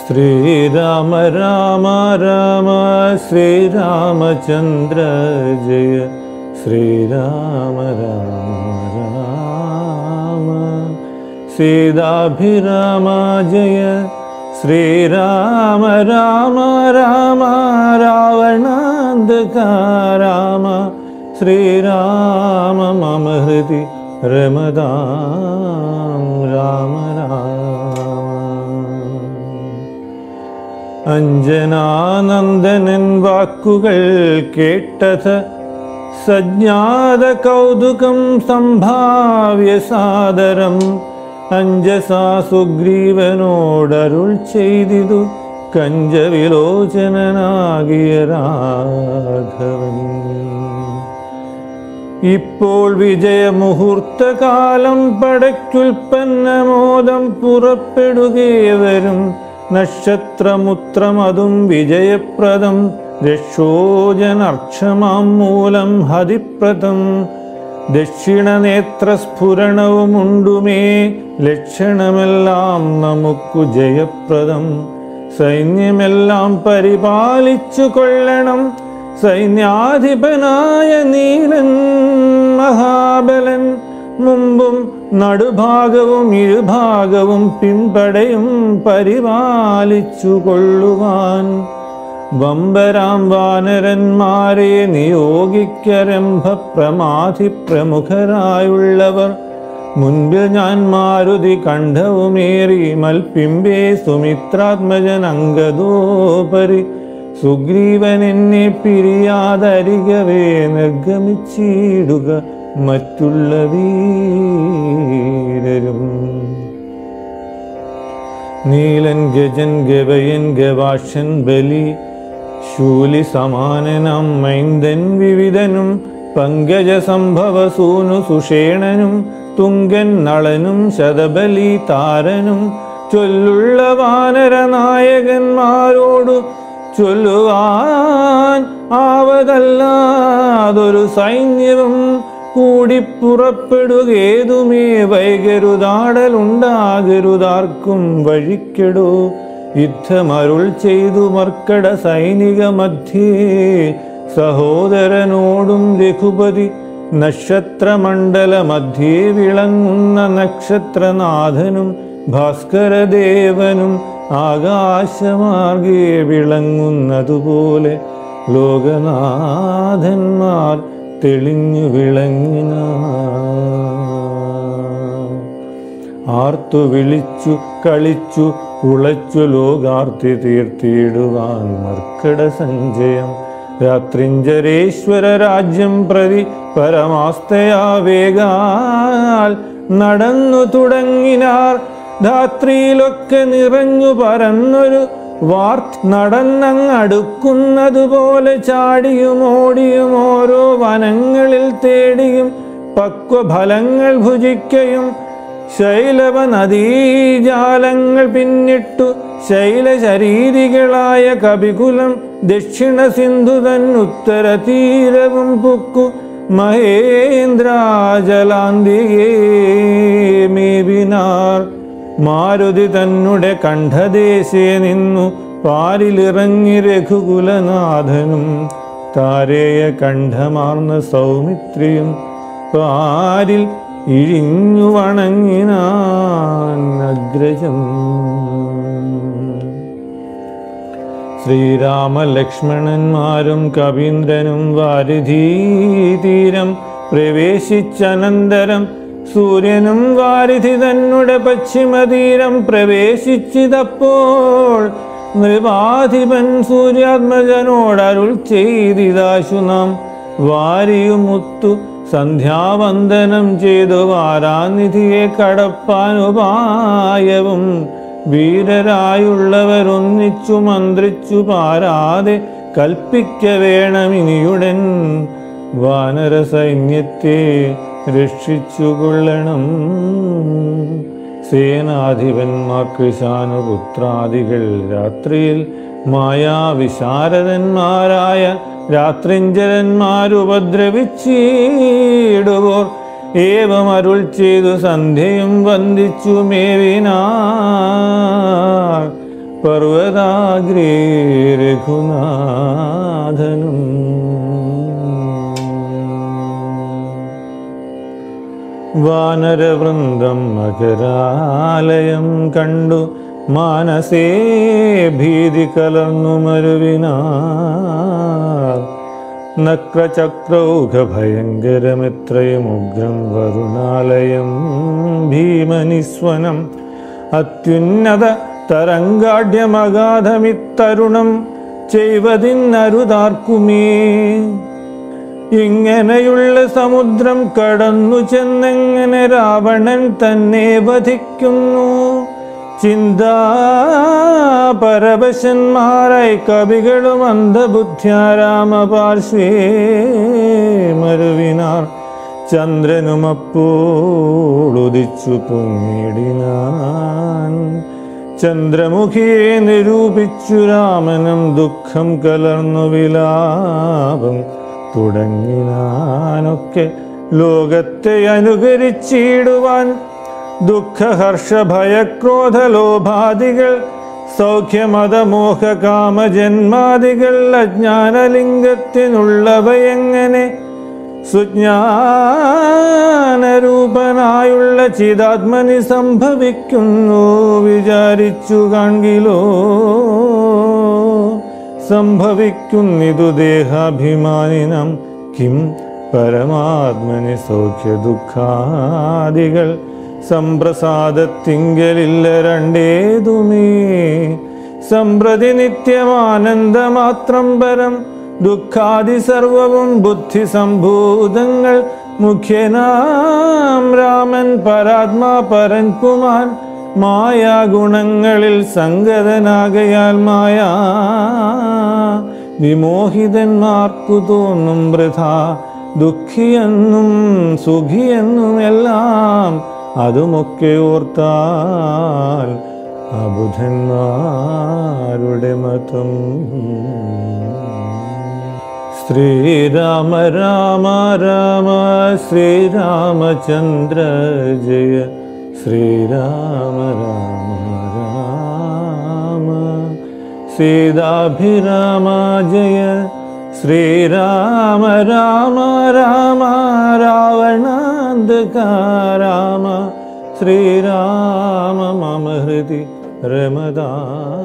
ശ്രീരാമ രാമ രാമ ശ്രീരാമചന്ദ്ര ജയ ശ്രീരാമ രാമ രാമ സീതാഭിരാമ ജയ ശ്രീരാമ രാമ രാമ രാവണാന്തക രാമ ശ്രീരാമ മമ ഹൃദി രമതാം രാമ രാമ അഞ്ജനാനന്ദനൻ വാക്കുകൾ കേട്ടത് സജ്ഞാത കൗതുകം സംഭാവ്യ സാദരം അഞ്ജസാ സുഗ്രീവനോടരുൾ ചെയ്തിതു കഞ്ചവിലോചനാകിയ രാഘവൻ ഇപ്പോൾ വിജയമുഹൂർത്തകാലം പടയ്ക്കുൽപ്പന്നമോദം പുറപ്പെടുകേവരും നക്ഷത്രമുത്രമതും വിജയപ്രദം രക്ഷോജനർക്ഷമാം മൂലം ഹതിപ്രദം ദക്ഷിണനേത്രസ്ഫുരണവുമുണ്ടുമേ ലക്ഷണമെല്ലാം നമുക്കു ജയപ്രദം സൈന്യമെല്ലാം പരിപാലിച്ചു കൊള്ളണം സൈന്യാധിപനായ നീലൻ മഹാബലൻ മുമ്പും നടുഭാഗവും ഇരുഭാഗവും പിൻപടയും പരിപാലിച്ചു കൊള്ളുവാൻ വമ്പരാം വാനരന്മാരെ നിയോഗിക്കരംഭ പ്രമാധി പ്രമുഖരായുള്ളവർ മുൻപിൽ ഞാൻ മാരുതി കണ്ഠവുമേറി മൽപ്പിമ്പേ സുമിത്രാത്മജൻ അങ്കദോപരി സുഗ്രീവൻ എന്നെ പിരിയാതരികവേ നിർഗമിച്ചിടുക മറ്റുള്ള വീരരും നീലൻ ഗജൻ ഗവയൻ ഗവാക്ഷൻ ബലി ശൂലി സമാനനം മൈന്ദൻ വിവിധനും പങ്കജ സംഭവ സൂനു സുഷേണനും തുങ്കൻ നളനും ശതബലി താരനും ചൊല്ലുള്ള വാനര നായകന്മാരോടു ചൊല്ലുവാൻ ആവതല്ലാതൊരു സൈന്യവും കൂടി പുറപ്പെടുകേതുമേ വൈകരുതാടലുണ്ടാകരുതാർക്കും വഴിക്കെടോ യുദ്ധമരുൾ ചെയ്തു മർക്കട സൈനിക മധ്യേ സഹോദരനോടും രഘുപതി നക്ഷത്രമണ്ഡല മധ്യേ വിളങ്ങുന്ന നക്ഷത്രനാഥനും ഭാസ്കരദേവനും ആകാശമാർഗേ വിളങ്ങുന്നതുപോലെ ലോകനാഥന്മാർ തെളിഞ്ഞു വിളങ്ങിന ആർത്തു വിളിച്ചു കളിച്ചു ഉളച്ചു ലോകാർത്തി തീർത്തിയിടുവാൻ മർക്കട സഞ്ചയം രാത്രിഞ്ചരേശ്വര രാജ്യം പ്രതി പരമാസ്തയാ വേഗാൽ നടന്നു തുടങ്ങിനാർ ധാത്രിയിലൊക്കെ നിറഞ്ഞു പരന്നൊരു വാർത്ത നടന്നങ്ങടുക്കുന്നതുപോലെ ചാടിയും ഓടിയും ഓരോ വനങ്ങളിൽ തേടിയും പക്വഫലങ്ങൾ ഭുജിക്കയും ശൈലവ നദീജാലങ്ങൾ പിന്നിട്ടു ശൈലശരീരികളായ കപികുലം ദക്ഷിണ സിന്ധുതൻ ഉത്തര തീരവും പുക്കു മഹേന്ദ്രാജലാന്തികേ മേവിനാർ മാരുതി തന്നുടെ കണ്ഠദേശേ നിന്നു പാരിലിറങ്ങി രഘുകുലനാഥനും താരേയ കണ്ഠമാർന്ന സൗമിത്രിയും പാരിൽ ഇഴിഞ്ഞു വണങ്ങിനാൻ അഗ്രജം ശ്രീരാമലക്ഷ്മണന്മാരും കവീന്ദ്രനും വാരിധീതീരം പ്രവേശിച്ചനന്തരം സൂര്യനും വാരിധി തന്നെ പശ്ചിമതീരം പ്രവേശിച്ചിതപ്പോൾ നൃപാധിപൻ സൂര്യാത്മജനോടരുൾ ചെയ്തിതാശു നാം വാരിയുമുത്തു സന്ധ്യാവന്ദനം ചെയ്തു വാരാനിധിയെ കടപ്പാനുപായവും വീരരായുള്ളവരൊന്നിച്ചു മന്ത്രിച്ചു പാരാതെ കൽപ്പിക്ക വേണമിനിയുടൻ വാനര സൈന്യത്തെ രക്ഷിച്ചുകൊള്ളണം സേനാധിപന്മാർക്ക് ശാനുപുത്രാദികൾ രാത്രിയിൽ മായാവിശാരദന്മാരായ രാത്രിഞ്ചരന്മാരുപദ്രവിച്ചിടുവോർ ഏവം അരുൾ ചെയ്തു സന്ധ്യയും വന്ദിച്ചു മേവിനാർ പർവ്വതാഗ്രേ രഘുനാഥനും വാനരവൃന്ദം മകരാലയം കണ്ടു മാനസേ ഭീതി കലർന്നു മരുവിനാർ നക്രചക്രൗഘ ഭയങ്കരമിത്രയും ഉഗ്രം വരുണാലയം ഭീമനിസ്വനം അത്യുന്നത തരംഗാഢ്യമഗാധമിത്തരുണം ചെയ്വതിന്നരുതാർക്കുമേ ഇങ്ങനെയുള്ള സമുദ്രം കടന്നു ചെന്നെങ്ങനെ രാവണൻ തന്നെ വധിക്കുന്നു ചിന്താപരവശന്മാരായി കവികളും അന്ധബുദ്ധ്യാരാമപാർശ്വേ മരുവിനാർ ചന്ദ്രനുമപ്പോളുദിച്ചു പൊങ്ങിടിനാൻ ചന്ദ്രമുഖിയെ നിരൂപിച്ചു രാമനും ദുഃഖം കലർന്നു വിലാപം തുടങ്ങിനാനൊക്കെ ലോകത്തെ അനുകരിച്ചിടുവാൻ ദുഃഖഹർഷ ഭയക്രോധ ലോഭാദികൾ സൗഖ്യമതമോഹ കാമജന്മാദികൾ അജ്ഞാനലിംഗത്തിനുള്ളവയെങ്ങനെ സുജ്ഞാനരൂപനായുള്ള ചിതാത്മനി സംഭവിക്കുന്നു വിചാരിച്ചു കാൺകിലോ സംഭവിക്കുന്നിതു ദേഹാഭിമാനിനം കിം പരമാത്മനി സൗഖ്യ ദുഃഖാദികൾ സംപ്രസാദത്തിങ്കലില്ല രണ്ടേതുമേ സമ്പ്രതി നിത്യമാനന്ദമാത്രം പരം ദുഃഖാദി സർവവും ബുദ്ധി സംഭൂതങ്ങൾ മുഖ്യനാം രാമൻ പരാത്മാ പരൻ കുമാൻ മായാഗുണങ്ങളിൽ സംഗതനാകയാൽ മായാ വിമോഹിതന്മാർക്കു തോന്നും വൃഥ ദുഃഖിയെന്നും സുഖിയെന്നും എല്ലാം അതുമൊക്കെ ഓർത്താൽ അബുധന്മാരുടെ മതം ശ്രീരാമ രാമ രാമ ശ്രീരാമചന്ദ്ര ജയ ശ്രീരാമ രാമ രാമ സീതാഭിരാമ ജയ ശ്രീരാമ രാമ രാമ രാവണാന്തക രാമ ശ്രീരാമ മമ ഹൃദി രമദാ